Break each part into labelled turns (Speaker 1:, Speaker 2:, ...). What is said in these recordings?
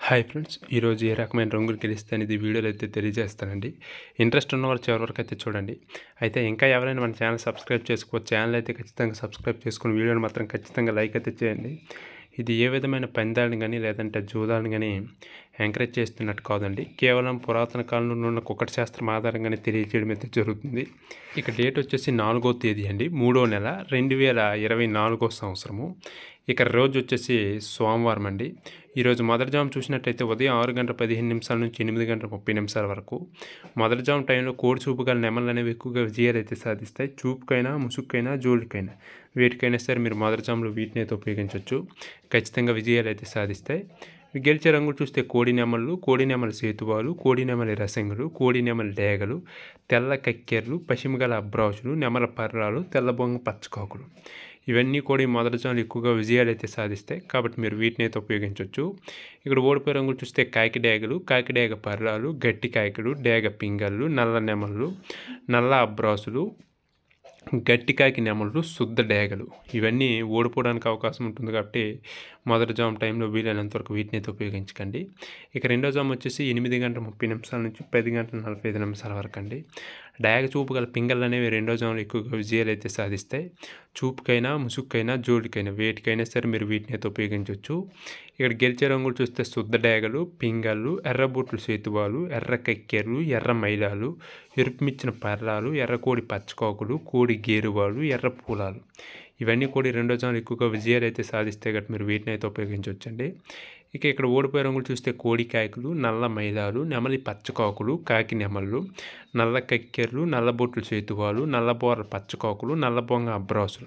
Speaker 1: hi friends ఈరోజు ఏ రకమైన రంగులు గెలిస్తే అనేది వీడియోలో అయితే తెలియజేస్తానండి ఇంట్రెస్ట్ ఉన్న వాళ్ళు చివరి వరకు అయితే చూడండి అయితే ఇంకా ఎవరైనా మన ఛానల్ సబ్స్క్రైబ్ చేసుకో ఛానల్ అయితే ఖచ్చితంగా సబ్స్క్రైబ్ చేసుకుని వీడియోని మాత్రం ఖచ్చితంగా లైక్ అయితే చేయండి ఇది ఏ విధమైన పందాలను కానీ లేదంటే జూదాలను కానీ ఎంకరేజ్ చేస్తున్నట్టు కాదండి కేవలం పురాతన కాలంలో ఉన్న కుక్కటి శాస్త్రం ఆధారంగానే తెలియజేయడం అయితే జరుగుతుంది ఇక డేట్ వచ్చేసి నాలుగో తేదీ అండి మూడో నెల రెండు వేల ఇరవై నాలుగో సంవత్సరము ఇక రోజు వచ్చేసి సోమవారం అండి ఈరోజు మొదటి జాము చూసినట్టయితే ఉదయం ఆరు గంటల పదిహేను నిమిషాల నుంచి ఎనిమిది గంటల ముప్పై నిమిషాల వరకు మొదటి జాము టైంలో కోడి చూపు గల నెమలు అనేవి ఎక్కువగా విజయాలు అయితే సాధిస్తాయి చూపుకైనా ముసుక్కైనా జోలికైనా వేటికైనా సరే మీరు మొదటి జాములో వీటిని అయితే ఉపయోగించవచ్చు ఖచ్చితంగా విజయాలు అయితే సాధిస్తాయి గెలిచే రంగులు చూస్తే కోడి నెమళ్ళు కోడి నెమల సేతువాలు కోడి నెమలి రసంగులు కోడి నెమలి డేగలు తెల్ల కక్కెర్లు పశ్చిమగల అబ్రాసులు నెమల పర్రాలు తెల్ల బొంగ పచ్చకాకులు ఇవన్నీ కూడా ఈ మొదటి జాములు ఎక్కువగా విజయాలు అయితే సాధిస్తాయి కాబట్టి మీరు వీటిని అయితే ఉపయోగించవచ్చు ఇక్కడ ఓడిపోయే రంగులు చూస్తే కాకి డేగలు కాకి డేగ పర్రాలు గట్టి కాయకుడు డేగ పింగళ్ళు నల్ల నెమళ్ళు నల్ల అబ్రాసులు గట్టికాకి నెమళ్ళు శుద్ధ డేగలు ఇవన్నీ ఓడిపోవడానికి అవకాశం ఉంటుంది కాబట్టి మొదటి జామ్ టైంలో వీలైనంత వరకు వీటిని అయితే ఉపయోగించకండి ఇక రెండో జామ్ వచ్చేసి ఎనిమిది గంటల ముప్పై నిమిషాల నుంచి పది గంటల నలభై ఐదు నిమిషాల వరకు అండి డేగ చూపు గల పింగళ్ళు అనేవి రెండో జాములు ఎక్కువగా విజయాలు అయితే సాధిస్తాయి చూపుకైనా ముసుక్కైనా జోడికైనా వేటికైనా సరే మీరు వీటిని అయితే ఉపయోగించవచ్చు ఇక్కడ గెలిచే రంగులు చూస్తే శుద్ధ డేగలు పింగళ్ళు ఎర్రబొట్లు సేతువాలు ఎర్ర కక్కెర్లు ఎర్ర మైలాలు ఎరుపుమిచ్చిన పర్రాలు ఎర్రకోడి పచ్చకోకులు కోడి గేరువాలు ఎర్ర పూలాలు ఇవన్నీ కూడా రెండో జాములు ఎక్కువగా విజయాలు అయితే సాధిస్తే గట్టి మీరు వీటిని అయితే ఉపయోగించవచ్చండి ఇక ఇక్కడ ఓడిపోయే రంగులు చూస్తే కోడి కాయకులు నల్ల మైలాలు నెమలి పచ్చకాకులు కాకి నెమళ్ళు నల్ల కక్కెర్లు నల్ల బొట్లు చేతువాలు నల్ల బోర్ర పచ్చకాకులు నల్ల బొంగ అబ్రాసులు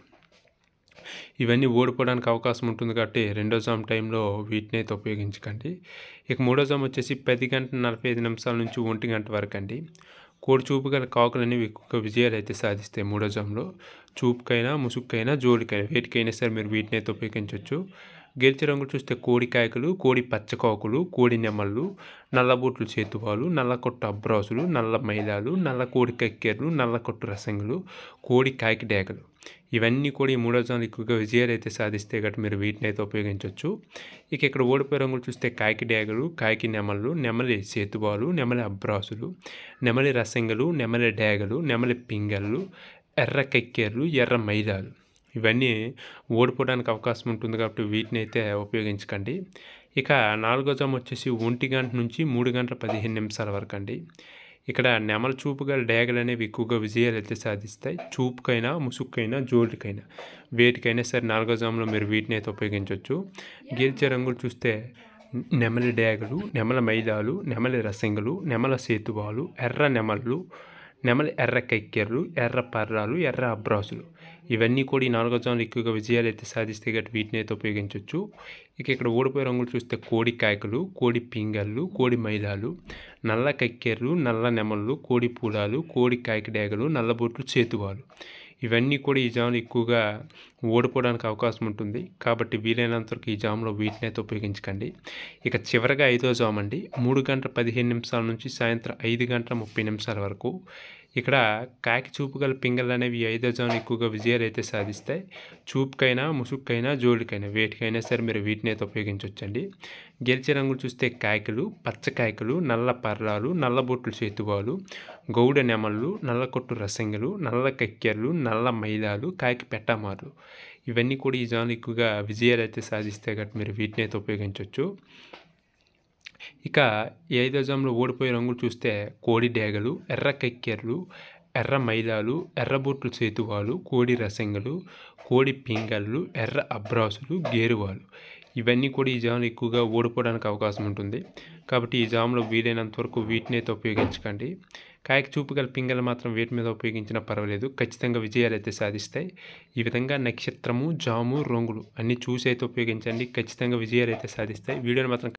Speaker 1: ఇవన్నీ ఓడిపోవడానికి అవకాశం ఉంటుంది కాబట్టి రెండో జామ్ టైంలో వీటిని అయితే ఉపయోగించకండి ఇక మూడో జామ్ వచ్చేసి పది గంటల నలభై ఐదు నిమిషాల నుంచి ఒంటి గంట వరకు అండి కోడి చూపు గల కాకులు అనేవి ఎక్కువగా విజయాలు అయితే సాధిస్తాయి మూడో జామ్లో చూపుకైనా ముసుక్కైనా జోలికైనా వేటికైనా సరే మీరు వీటిని అయితే ఉపయోగించవచ్చు గెలిచే రంగులు చూస్తే కోడి కాయకులు కోడి పచ్చకాకులు కోడి నెమళ్ళు నల్లబొట్లు చేతువాలు నల్లకొట్టు అబ్రాసులు నల్ల మైలాలు నల్ల కోడి కక్కెర్లు నల్ల కొట్టు రసంగులు కోడి కాకి డేగలు ఇవన్నీ కూడా ఈ మూడో జాములు ఎక్కువగా విజయాలు అయితే సాధిస్తే గట్రా మీరు వీటిని అయితే ఉపయోగించవచ్చు ఇక ఇక్కడ ఓడిపోయే రంగులు చూస్తే కాకి డేగలు కాకి నెమళ్ళు నెమలి సేతువాలు నెమలి అబ్రాసులు నెమలి రసంగులు నెమలి డేగలు నెమలి పింగళ్ళు ఎర్ర కక్కెర్లు ఎర్ర మైదాలు ఇవన్నీ ఓడిపోవడానికి అవకాశం ఉంటుంది కాబట్టి వీటిని అయితే ఉపయోగించకండి ఇక నాలుగో జాము వచ్చేసి ఒంటి గంట నుంచి మూడు గంటల పదిహేను నిమిషాల వరకు అండి ఇక్కడ నెమల చూపు గల డేగలు అనేవి ఎక్కువగా విజయాలు అయితే సాధిస్తాయి చూపుకైనా ముసుక్కైనా జోలికైనా వేటికైనా సరే నాలుగో జాములో మీరు వీటిని అయితే ఉపయోగించవచ్చు గెలిచే రంగులు చూస్తే నెమలి డేగలు నెమల మైదాలు నెమలి రసంగులు నెమల సేతువాలు ఎర్ర నెమళ్ళు నెమలి ఎర్ర కక్కెర్లు ఎర్ర పర్రాలు ఎర్ర అబ్రాసులు ఇవన్నీ కూడా ఈ నాలుగో జాములు ఎక్కువగా విజయాలు అయితే సాధిస్తే గట్టి వీటిని అయితే ఉపయోగించవచ్చు ఇక ఇక్కడ ఓడిపోయే రంగులు చూస్తే కోడి కాయకులు కోడి పింగళ్ళు కోడి మైలాలు నల్ల కక్కెర్లు నల్ల నెమళ్ళు కోడి పూలాలు కోడి కాయకి డేగలు నల్లబొట్లు చేతువాలు ఇవన్నీ కూడా ఈ జాములు ఎక్కువగా ఓడిపోవడానికి అవకాశం ఉంటుంది కాబట్టి వీలైనంత వరకు ఈ జాములో వీటిని అయితే ఉపయోగించకండి ఇక చివరగా ఐదో జామ్ అండి మూడు గంటల పదిహేను నిమిషాల నుంచి సాయంత్రం ఐదు గంటల ముప్పై నిమిషాల వరకు ఇక్కడ కాకి చూపు గల పింగళ్ళు అనేవి ఐదో జాములు ఎక్కువగా విజయాలు అయితే సాధిస్తాయి చూపుకైనా ముసుక్కైనా జోలికైనా వేటికైనా సరే మీరు వీటిని అయితే ఉపయోగించవచ్చండి గెలిచే రంగులు చూస్తే కాయకులు పచ్చకాయకులు నల్ల పర్రాలు నల్ల బొట్లు చేతువాలు గౌడ నెమళ్ళు నల్ల కొట్టు రసంగులు నల్ల కక్కెర్లు నల్ల మైదాలు కాకి పెట్టమార్లు ఇవన్నీ కూడా ఈ జాములు ఎక్కువగా విజయాలు అయితే సాధిస్తే గట్టి మీరు వీటిని అయితే ఉపయోగించవచ్చు ఇక ఈ ఐదో జాములో ఓడిపోయే రంగులు చూస్తే కోడి డేగలు ఎర్ర కక్కెర్లు ఎర్ర మైదాలు ఎర్రబొట్లు చేతువాలు కోడి రసంగులు కోడి పింగళ్ళు ఎర్ర అబ్రాసులు గేరువాలు ఇవన్నీ కూడా ఈ జాములు ఎక్కువగా ఓడిపోవడానికి అవకాశం ఉంటుంది కాబట్టి ఈ జాములో వీలైనంత వరకు వీటిని అయితే ఉపయోగించకండి కాయకి చూపు గల పింగలు మాత్రం వీటి మీద ఉపయోగించినా పర్వాలేదు ఖచ్చితంగా విజయాలు అయితే సాధిస్తాయి ఈ విధంగా నక్షత్రము జాము రంగులు అన్నీ చూసి అయితే ఉపయోగించండి ఖచ్చితంగా విజయాలు అయితే సాధిస్తాయి వీడియోని మాత్రం